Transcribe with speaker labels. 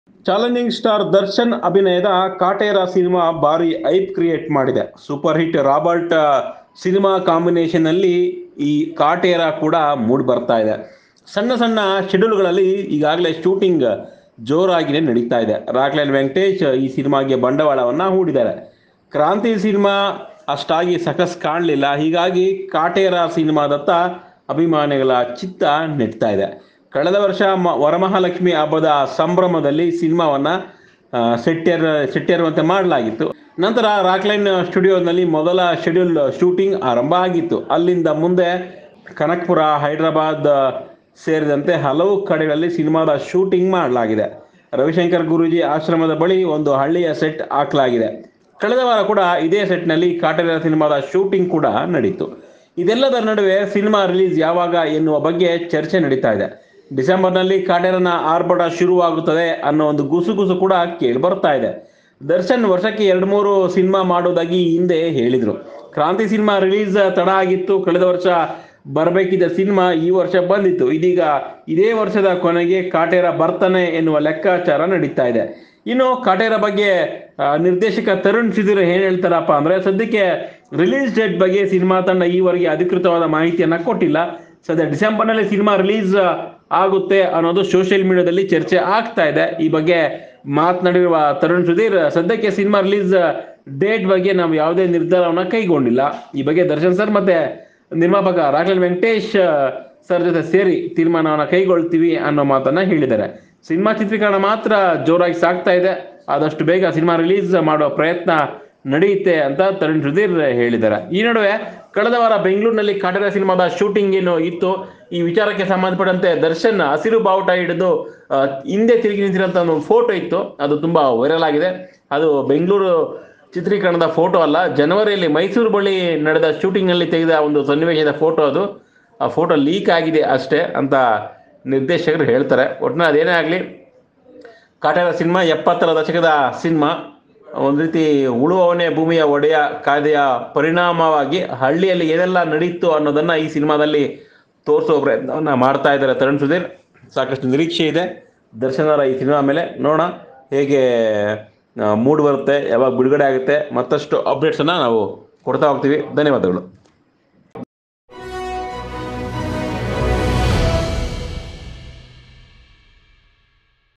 Speaker 1: challenging star Darshan ಅಭಿನಯದ Kaatera cinema ಭಾರಿ hype create ಮಾಡಿದೆ super hit Robert cinema combination ಅಲ್ಲಿ ಈ ಕಾಟೇರ ಕೂಡ ಮೂಡ್ ಬರ್ತಾ ಇದೆ ಸಣ್ಣ ಸಣ್ಣ ಶೆಡ್ಯೂಲ್ಗಳಲ್ಲಿ ಈಗಾಗಲೇ ಶೂಟಿಂಗ್ ಜೋರಾಗಿನೇ ನಡೀತಾ ಇದೆ ರಾಕ್ಲೈನ್ ವೆಂಕಟೇಶ್ ಈ ಸಿನಿಮಾಗೆ ಬಂಡವಾಳವನ್ನ ಹೂಡಿದ್ದಾರೆ ಕ್ರಾಂತಿ ಸಿನಿಮಾ ಅಷ್ಟಾಗಿ ಸಕಸ್ ಕಾಣಲಿಲ್ಲ ಹೀಗಾಗಿ ಕಾಟೇರ ಸಿನಿಮಾದತ್ತ ಅಭಿಮಾನಿಗಳ ಚಿತ್ತ ನೆಟ್ತಾ ಇದೆ ಕಳೆದ ವರ್ಷ ಮ ವರಮಹಾಲಕ್ಷ್ಮಿ ಹಬ್ಬದ ಸಂಭ್ರಮದಲ್ಲಿ ಸಿನಿಮಾವನ್ನ ಆ, ಸೆಟ್ಯರ್ ಸೆಟ್ಯರುವಂತೆ ಮಾಡಲಾಗಿತ್ತು ನಂತರ ರಾಕ್ಲೈನ್ ಸ್ಟುಡಿಯೋನಲ್ಲಿ ಮೊದಲ ಶೆಡ್ಯೂಲ್ ಶೂಟಿಂಗ್ ಆರಂಭ ಆಗಿತ್ತು ಅಲ್ಲಿಂದ ಮುಂದೆ ಕನಕ್ಪುರ ಹೈದರಾಬಾದ್ ಸೇರಿದಂತೆ ಹಲವು ಕಡೆಗಳಲ್ಲಿ ಸಿನಿಮಾದ ಶೂಟಿಂಗ್ ಮಾಡಲಾಗಿದೆ ರವಿಶಂಕರ್ ಗುರೂಜಿ ಆಶ್ರಮದ ಬಳಿ ಒಂದು ಹಳ್ಳಿಯ ಸೆಟ್ ಹಾಕಲಾಗಿದೆ ಕಳೆದ ವಾರ ಕೂಡ ಇದೇ ಸೆಟ್ನಲ್ಲಿ ಕಾಟೇರ ಸಿನಿಮಾದ ಶೂಟಿಂಗ್ ಕೂಡ ನಡೀತು ಇದೆಲ್ಲದರ ನಡುವೆ ಸಿನಿಮಾ ರಿಲೀಸ್ ಯಾವಾಗ ಎನ್ನುವ ಬಗ್ಗೆ ಚರ್ಚೆ ನಡೀತಾ ಇದೆ ಡಿಸೆಂಬರ್ನಲ್ಲಿ ಕಾಟೇರನ ಆರ್ಭಟ ಶುರುವಾಗುತ್ತದೆ ಅನ್ನೋ ಒಂದು ಗುಸುಗುಸು ಕೂಡ ಕೇಳಿ ಬರ್ತಾ ಇದೆ ದರ್ಶನ್ ವರ್ಷಕ್ಕೆ ಎರಡು ಮೂರು ಸಿನಿಮಾ ಮಾಡೋದಾಗಿ ಹಿಂದೆ ಹೇಳಿದ್ರು ಕ್ರಾಂತಿ ಸಿನಿಮಾ ರಿಲೀಸ್ ತಡ ಆಗಿತ್ತು ಕಳೆದ ವರ್ಷ ಬರಬೇಕಿದ್ದ ಸಿನಿಮಾ ಈ ವರ್ಷ ಬಂದಿತ್ತು ಇದೀಗ ಇದೇ ವರ್ಷದ ಕೊನೆಗೆ ಕಾಟೇರ ಬರ್ತಾನೆ ಎನ್ನುವ ಲೆಕ್ಕಾಚಾರ ನಡೀತಾ ಇದೆ ಇನ್ನು ಕಾಟೇರ ಬಗ್ಗೆ ಆ, ನಿರ್ದೇಶಕ ತರುಣ್ ಸುಧೀರ್ ಏನ್ ಹೇಳ್ತಾರಪ್ಪ ಅಂದ್ರೆ ಸದ್ಯಕ್ಕೆ ರಿಲೀಸ್ ಡೇಟ್ ಬಗ್ಗೆ ಸಿನಿಮಾ ತಂಡ ಈವರೆಗೆ ಅಧಿಕೃತವಾದ ಮಾಹಿತಿಯನ್ನ ಕೊಟ್ಟಿಲ್ಲ ಸದ್ಯ ಡಿಸೆಂಬರ್ನಲ್ಲಿ ಸಿನಿಮಾ ರಿಲೀಸ್ ಆಗುತ್ತೆ ಅನ್ನೋದು ಸೋಷಿಯಲ್ ಮೀಡಿಯಾದಲ್ಲಿ ಚರ್ಚೆ ಆಗ್ತಾ ಇದೆ ಈ ಬಗ್ಗೆ ಮಾತನಾಡಿರುವ ತರುಣ್ ಸುಧೀರ್ ಸದ್ಯಕ್ಕೆ ಸಿನಿಮಾ ರಿಲೀಸ್ ಡೇಟ್ ಬಗ್ಗೆ ನಾವು ಯಾವುದೇ ನಿರ್ಧಾರವನ್ನ ಕೈಗೊಂಡಿಲ್ಲ ಈ ಬಗ್ಗೆ ದರ್ಶನ್ ಸರ್ ಮತ್ತೆ ನಿರ್ಮಾಪಕ ರಾಘವೇಂದ್ರ ವೆಂಕಟೇಶ್ ಸರ್ ಜೊತೆ ಸೇರಿ ತೀರ್ಮಾನವನ್ನ ಕೈಗೊಳ್ತೀವಿ ಅನ್ನೋ ಮಾತನ್ನ ಹೇಳಿದ್ದಾರೆ ಸಿನಿಮಾ ಚಿತ್ರೀಕರಣ ಮಾತ್ರ ಜೋರಾಗಿ ಸಾಗ್ತಾ ಇದೆ ಆದಷ್ಟು ಬೇಗ ಸಿನಿಮಾ ರಿಲೀಸ್ ಮಾಡುವ ಪ್ರಯತ್ನ ನಡೆಯುತ್ತೆ ಅಂತ ತರುಣ್ ಸುಧೀರ್ ಹೇಳಿದ್ದಾರೆ ಈ ನಡುವೆ ಕಳೆದ ವಾರ ಬೆಂಗಳೂರಿನಲ್ಲಿ ಕಾಟೇರ ಸಿನಿಮಾದ ಶೂಟಿಂಗ್ ಏನು ಇತ್ತು ಈ ವಿಚಾರಕ್ಕೆ ಸಂಬಂಧಪಟ್ಟಂತೆ ದರ್ಶನ್ ಹಸಿರು ಬಾವುಟ ಹಿಡಿದು ಆ, ಹಿಂದೆ ತಿರುಗಿ ನಿಂತಿರೋಂಥ ಒಂದು ಫೋಟೋ ಇತ್ತು ಅದು ತುಂಬಾ ವೈರಲ್ ಆಗಿದೆ ಅದು ಬೆಂಗಳೂರು ಚಿತ್ರೀಕರಣದ ಫೋಟೋ ಅಲ್ಲ ಜನವರಿಯಲ್ಲಿ ಮೈಸೂರು ಬಳಿ ನಡೆದ ಶೂಟಿಂಗ್ನಲ್ಲಿ ತೆಗೆದ ಒಂದು ಸನ್ನಿವೇಶದ ಫೋಟೋ ಅದು ಆ ಫೋಟೋ ಲೀಕ್ ಆಗಿದೆ ಅಷ್ಟೇ ಅಂತ ನಿರ್ದೇಶಕರು ಹೇಳ್ತಾರೆ ಒಟ್ಟಿನ ಅದೇನೇ ಆಗಲಿ ಕಾಟೇರ ಸಿನಿಮಾ ಎಪ್ಪತ್ತರ ದಶಕದ ಸಿನಿಮಾ ಒಂದು ರೀತಿ ಉಳುವವನೇ ಭೂಮಿಯ ಒಡೆಯ ಕಾಯ್ದೆಯ ಪರಿಣಾಮವಾಗಿ ಹಳ್ಳಿಯಲ್ಲಿ ಏನೆಲ್ಲ ನಡೀತು ಅನ್ನೋದನ್ನ ಈ ಸಿನಿಮಾದಲ್ಲಿ ತೋರಿಸುವ ಪ್ರಯತ್ನವನ್ನ ಮಾಡ್ತಾ ಇದ್ದಾರೆ ತರುಣ್ ಸುಧೀರ್ ಸಾಕಷ್ಟು ನಿರೀಕ್ಷೆ ಇದೆ ದರ್ಶನ್ ಅವರ ಈ ಸಿನಿಮಾ ಮೇಲೆ ನೋಡೋಣ ಹೇಗೆ ಮೂಡ್ ಬರುತ್ತೆ ಯಾವಾಗ ಬಿಡುಗಡೆ ಆಗುತ್ತೆ ಮತ್ತಷ್ಟು ಅಪ್ಡೇಟ್ಸನ್ನು ನಾವು ಕೊಡ್ತಾ ಹೋಗ್ತೀವಿ ಧನ್ಯವಾದಗಳು